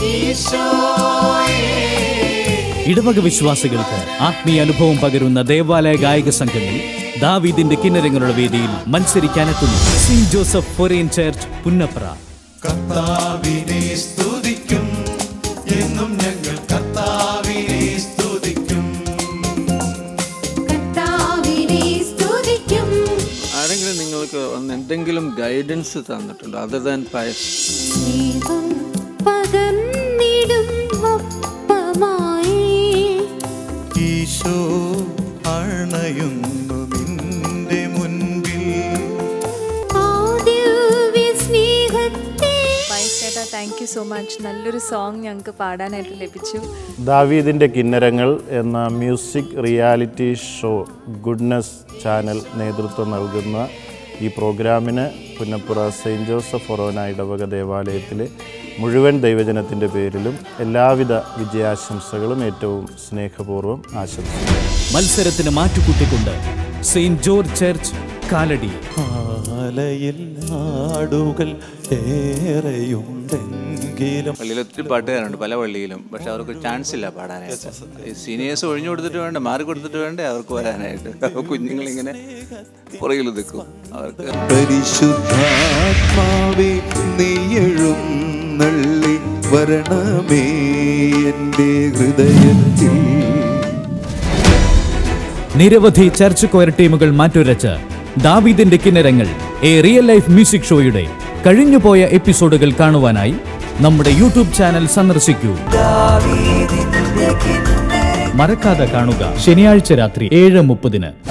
ഇടവക വിശ്വാസികൾക്ക് ആത്മീയ അനുഭവം പകരുന്ന ദേവാലയ ഗായക സംഘങ്ങൾ ദാവീദിന്റെ കിന്നരങ്ങളുടെ വേദിയിൽ മത്സരിക്കാനെത്തുന്നു saint Joseph forane church Punnapra കർത്താവിനെ സ്തുതിക്കും എന്നും ഞങ്ങൾ കർത്താവിനെ സ്തുതിക്കും കർത്താവിനെ സ്തുതിക്കും ആരെങ്കിലും നിങ്ങൾക്ക് ഒന്ന് എന്തെങ്കിലും ഗൈഡൻസ് തന്നിട്ടുണ്ടോ അതർ ദാൻ പയസ് സ്നേഹം പകർന്നിടും ഒപ്പമായി ഈശോ അണയുന്നു നിന്റെ മുൻപിൽ ആദിവ്യ സ്നേഹത്തെ ചേട്ടാ താങ്ക് യു സോ മച്ച് നല്ലൊരു സോങ് ഞങ്ങൾക്ക് പാടാനായിട്ട് ലഭിച്ചു ദാവീദിൻ്റെ കിന്നരങ്ങൾ എന്ന music reality show goodness channel നേതൃത്വം നൽകുന്ന ഈ പ്രോഗ്രാമിന് പുന്നപ്പുറ സെയിൻറ്റ് ജോസഫ് ഫൊറോന ഇടവക ദേവാലയത്തിലെ മുഴുവൻ ദൈവജനത്തിൻ്റെ പേരിലും എല്ലാവിധ വിജയാശംസകളും ഏറ്റവും സ്നേഹപൂർവ്വം ആശംസിക്കുന്നു മത്സരത്തിന് മാറ്റുകൂട്ടിക്കൊണ്ട് സെയിന്റ് ജോർജ് ചർച്ച് കാലടി ആലയിൽ നാടുകൾ ഏറെയുണ്ടെങ്കിലും പള്ളിയിൽ ഒത്തിരി പാട്ടുകാരുണ്ട് പല പള്ളിയിലും പക്ഷെ അവർക്ക് ചാൻസ് ഇല്ല പാടാനായിട്ട് ഈ സീനിയേഴ്സ് ഒഴിഞ്ഞു കൊടുത്തിട്ട് വേണ്ട മാറി കൊടുത്തിട്ട് വേണ്ടേ അവർക്ക് വരാനായിട്ട് അപ്പോൾ കുഞ്ഞുങ്ങളിങ്ങനെ പുറകിൽ നിൽക്കും അവർക്ക് പരിശുദ്ധാത്മാവേ നീയഴും നള്ളി വരണമേ എൻ്റെ ഹൃദയത്തിൽ നിരവധി ചർച്ച് കൊയർ ടീമുകൾ മാറ്റുരച്ച് ദാവീദിന്റെ കിന്നരങ്ങൾ എ റിയൽ ലൈഫ് മ്യൂസിക് ഷോയുടെ കഴിഞ്ഞുപോയ എപ്പിസോഡുകൾ കാണുവാനായി നമ്മുടെ യൂട്യൂബ് ചാനൽ സന്ദർശിക്കൂ മറക്കാതെ കാണുക ശനിയാഴ്ച രാത്രി ഏഴ് മുപ്പതിന്